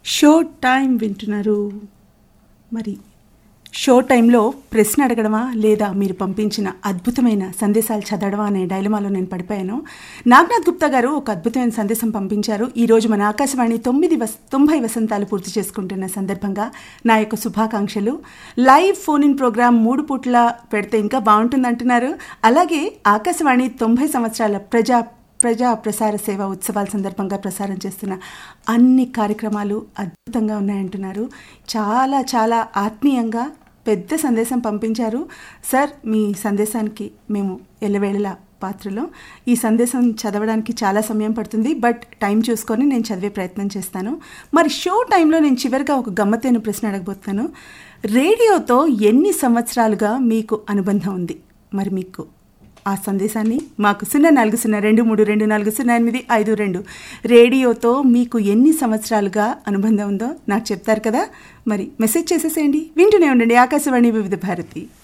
show time వింటున్నారు మరి show టైంలో ప్రశ్న అడగడమా లేదా మీరు పంపించిన అద్భుతమైన సందేశాలు చదవడమా అనే డైలమాలో నేను పడిపోయాను నాగనాథ్ గుప్తా గారు ఒక అద్భుతమైన సందేశం పంపించారు ఈరోజు మన ఆకాశవాణి తొమ్మిది వస్ తొంభై వసంతాలు పూర్తి చేసుకుంటున్న సందర్భంగా నా యొక్క శుభాకాంక్షలు లైవ్ ఫోన్ ఇన్ ప్రోగ్రామ్ మూడు పూట్ల పెడితే ఇంకా బాగుంటుంది అంటున్నారు అలాగే ఆకాశవాణి తొంభై సంవత్సరాల ప్రజా ప్రజా ప్రసార సేవ ఉత్సవాల సందర్భంగా ప్రసారం చేస్తున్న అన్ని కార్యక్రమాలు అద్భుతంగా ఉన్నాయంటున్నారు చాలా చాలా ఆత్మీయంగా పెద్ద సందేశం పంపించారు సార్ మీ సందేశానికి మేము ఎల్లవేళలా పాత్రలో ఈ సందేశం చదవడానికి చాలా సమయం పడుతుంది బట్ టైం చూసుకొని నేను చదివే ప్రయత్నం చేస్తాను మరి షో టైంలో నేను చివరిగా ఒక గమ్మత్తైన ప్రశ్న అడగబోతున్నాను రేడియోతో ఎన్ని సంవత్సరాలుగా మీకు అనుబంధం ఉంది మరి మీకు ఆ సందేశాన్ని మాకు సున్నా నాలుగు సున్నా రెండు మూడు రెండు నాలుగు సున్నా ఎనిమిది ఐదు రెండు రేడియోతో మీకు ఎన్ని సంవత్సరాలుగా అనుబంధం ఉందో నాకు చెప్తారు కదా మరి మెసేజ్ చేసేసేయండి వింటూనే ఉండండి ఆకాశవాణి వివిధ భారతి